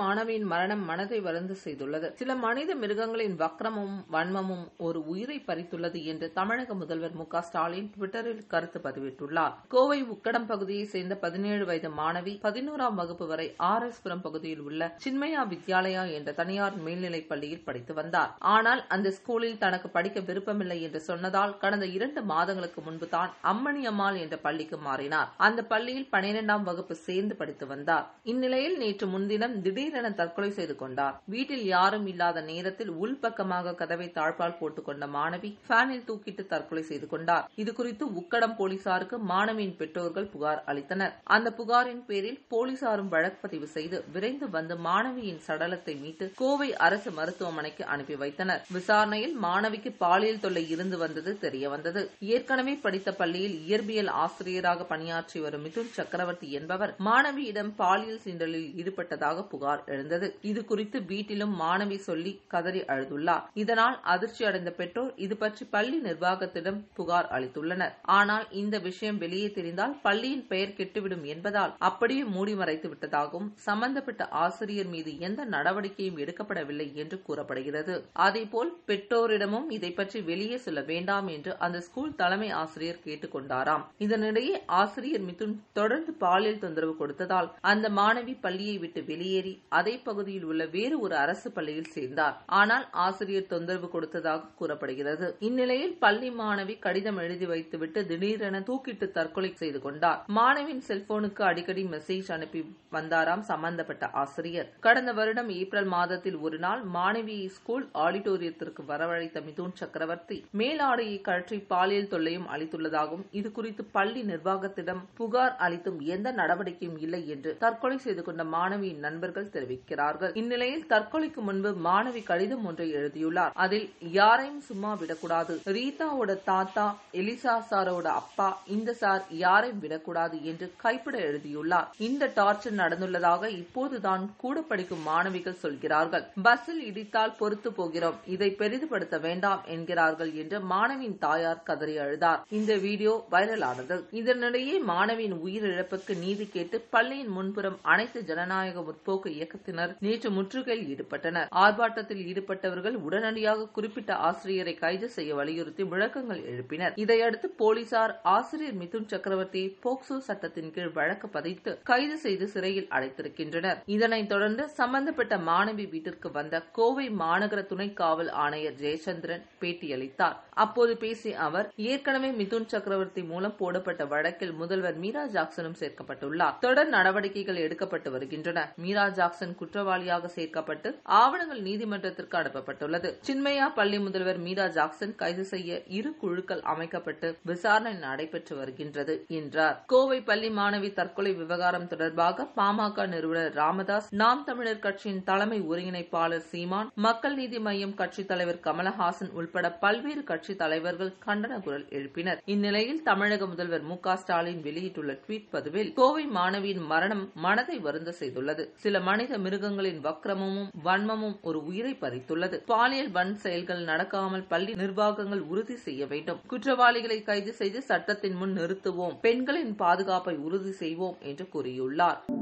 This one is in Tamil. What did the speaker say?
மாணவியின் மரணம் மனதை வருந்து செய்துள்ளது சில மனித மிருகங்களின் வக்ரமும் வன்மமும் ஒரு உயிரை பறித்துள்ளது என்று தமிழக முதல்வர் மு க ஸ்டாலின் டுவிட்டரில் கருத்து பதிவிட்டுள்ளார் கோவை உக்கடம் பகுதியைச் சேர்ந்த பதினேழு வயது மாணவி பதினோராம் வகுப்பு வரை ஆர் எஸ் புரம் பகுதியில் உள்ள சின்மயா வித்யாலயா என்ற தனியார் மேல்நிலைப் பள்ளியில் படித்து வந்தார் ஆனால் அந்த ஸ்கூலில் தனக்கு படிக்க விருப்பமில்லை என்று சொன்னதால் கடந்த இரண்டு மாதங்களுக்கு முன்பு தான் அம்மணி அம்மாள் என்ற பள்ளிக்கு மாறினார் அந்த பள்ளியில் பனிரெண்டாம் வகுப்பு சேர்ந்து படித்து வந்தார் இந்நிலையில் நேற்று முன்தினம் திடீரென தற்கொலை செய்து கொண்டார் வீட்டில் யாரும் இல்லாத நேரத்தில் உள்பக்கமாக கதவை தாழ்பால் போட்டுக் கொண்ட மாணவி ஃபேனில் தூக்கிட்டு தற்கொலை செய்து கொண்டார் இதுகுறித்து உக்கடம் போலீசாருக்கு மாணவியின் பெற்றோர்கள் புகார் அளித்தனர் அந்த புகாரின் பேரில் போலீசாரும் வழக்கு பதிவு செய்து விரைந்து வந்து மாணவியின் சடலத்தை மீட்டு கோவை அரசு மருத்துவமனைக்கு அனுப்பி வைத்தனர் விசாரணையில் மாணவிக்கு பாலியல் தொல்லை இருந்து வந்தது தெரியவந்தது ஏற்கனவே படித்த பள்ளியில் இயற்பியல் ஆசிரியராக பணியாற்றி வரும் மிதுன் சக்கரவர்த்தி என்பவர் மாணவியிடம் பாலியல் சீண்டலில் ஈடுபட்டதாக புகார் எழுந்தது இது குறித்து வீட்டிலும் மாணவி சொல்லி கதறி அழுதுள்ளார் இதனால் அதிர்ச்சி அடைந்த பெற்றோர் இது பற்றி பள்ளி நிர்வாகத்திடம் புகார் அளித்துள்ளனர் ஆனால் இந்த விஷயம் வெளியே தெரிந்தால் பள்ளியின் பெயர் கெட்டுவிடும் என்பதால் அப்படியே மூடி மறைத்து விட்டதாகவும் சம்பந்தப்பட்ட ஆசிரியர் மீது எந்த நடவடிக்கையும் எடுக்கப்படவில்லை என்று கூறப்படுகிறது அதேபோல் பெற்றோரிடமும் இதை பற்றி வெளியே சொல்ல வேண்டாம் என்று அந்த ஸ்கூல் தலைமை ஆசிரியர் கேட்டுக் கொண்டாராம் இதனிடையே ஆசிரியர் மிதுன் தொடர்ந்து பாலியல் தொந்தரவு கொடுத்ததால் அந்த மாணவி பள்ளியை விட்டு வெளியேறி அதே பகுதியில் உள்ள வேறு ஒரு அரசு பள்ளியில் சேர்ந்தார் ஆனால் ஆசிரியர் தொந்தரவு கொடுத்ததாக கூறப்படுகிறது இந்நிலையில் பள்ளி மாணவி கடிதம் எழுதி வைத்துவிட்டு திடீரென தூக்கிட்டு தற்கொலை செய்து கொண்டார் மாணவியின் செல்போனுக்கு அடிக்கடி மெசேஜ் அனுப்பி வந்தாராம் சம்பந்தப்பட்ட ஆசிரியர் கடந்த வருடம் ஏப்ரல் மாதத்தில் ஒரு நாள் மாணவியை ஸ்கூல் ஆடிட்டோரியத்திற்கு வரவழைத்த மிதுன் சக்கரவர்த்தி மேலாடையை கழற்றி பாலியல் தொல்லையும் அளித்துள்ளதாகவும் இது குறித்து பள்ளி நிர்வாகத்திடம் புகார் அளித்தும் எந்த நடவடிக்கையும் இல்லை என்று தற்கொலை செய்து கொண்ட மாணவியின் நண்பர்கள் தெரிவிக்கிறார்கள் இந்நிலையில் தற்கொலைக்கு முன்பு மாணவி கடிதம் ஒன்றை எழுதியுள்ளார் அதில் யாரையும் சும்மா விடக்கூடாது ரீதாவோட தாத்தா எலிசா சாரோட அப்பா இந்த சார் யாரையும் விடக்கூடாது என்று கைப்பட எழுதியுள்ளார் இந்த டார்ச்சர் நடந்துள்ளதாக இப்போதுதான் கூட படிக்கும் மாணவிகள் சொல்கிறார்கள் பஸ்ஸில் இடித்தால் பொறுத்து போகிறோம் இதை பெரிதுபடுத்த வேண்டாம் என்கிறார்கள் என்று மாணவியின் தாயார் கதறி அழுதார் இந்த வீடியோ வைரலானது இதனிடையே மாணவியின் உயிரிழப்புக்கு நீதி கேட்டு பள்ளியின் முன்புறம் அனைத்து ஜனநாயக முற்போக்கு இயக்கத்தினர் நேற்று முற்றுகையில் ஈடுபட்டனர் ஆர்ப்பாட்டத்தில் ஈடுபட்டவர்கள் உடனடியாக குறிப்பிட்ட ஆசிரியரை கைது செய்ய வலியுறுத்தி முழக்கங்கள் எழுப்பினர் இதையடுத்து போலீசார் ஆசிரியர் மிதுன் சக்கரவர்த்தியை போக்சோ சட்டத்தின் கீழ் வழக்கு பதித்து கைது செய்து சிறையில் அடைத்திருக்கின்றனர் இதனைத் தொடர்ந்து சம்பந்தப்பட்ட மாணவி வீட்டிற்கு வந்த கோவை மாநகர துணை காவல் ஆணையர் ஜெயச்சந்திரன் பேட்டியளித்தார் அப்போது பேசிய அவர் ஏற்கனவே மிதுன் சக்கரவர்த்தி மூலம் போடப்பட்ட வழக்கில் முதல்வர் மீரா ஜாக்சனும் சேர்க்கப்பட்டுள்ளார் தொடர் நடவடிக்கைகள் எடுக்கப்பட்டு வருகின்றன மீரா ஜாக்சன் குற்றவாளியாக சேர்க்கப்பட்டு ஆவணங்கள் நீதிமன்றத்திற்கு அனுப்பப்பட்டுள்ளது சின்மயா பள்ளி முதல்வர் மீரா ஜாக்சன் கைது செய்ய இரு குழுக்கள் அமைக்கப்பட்டு விசாரணை நடைபெற்று வருகின்றது என்றார் கோவை பள்ளி மாணவி தற்கொலை விவகாரம் தொடர்பாக பாமக நிறுவனர் ராமதாஸ் நாம் தமிழர் கட்சியின் தலைமை ஒருங்கிணைப்பாளர் சீமான் மக்கள் நீதி மய்யம் கட்சித் தலைவர் கமலஹாசன் உள்பட பல்வேறு கட்சி தலைவர்கள் கண்டன குரல் எழுப்பினர் இந்நிலையில் தமிழக முதல்வர் மு க ஸ்டாலின் வெளியிட்டுள்ள டுவீட் பதிவில் கோவை மாணவியின் மரணம் மனதை வருந்த செய்துள்ளது சில மனித மிருகங்களின் வக்ரமும் வன்மமும் ஒரு உயிரை பறித்துள்ளது பாலியல் வன் செயல்கள் நடக்காமல் பள்ளி நிர்வாகங்கள் உறுதி செய்ய வேண்டும் குற்றவாளிகளை கைது செய்து சட்டத்தின் முன் நிறுத்துவோம் பெண்களின் பாதுகாப்பை உறுதி செய்வோம் என்று கூறியுள்ளார்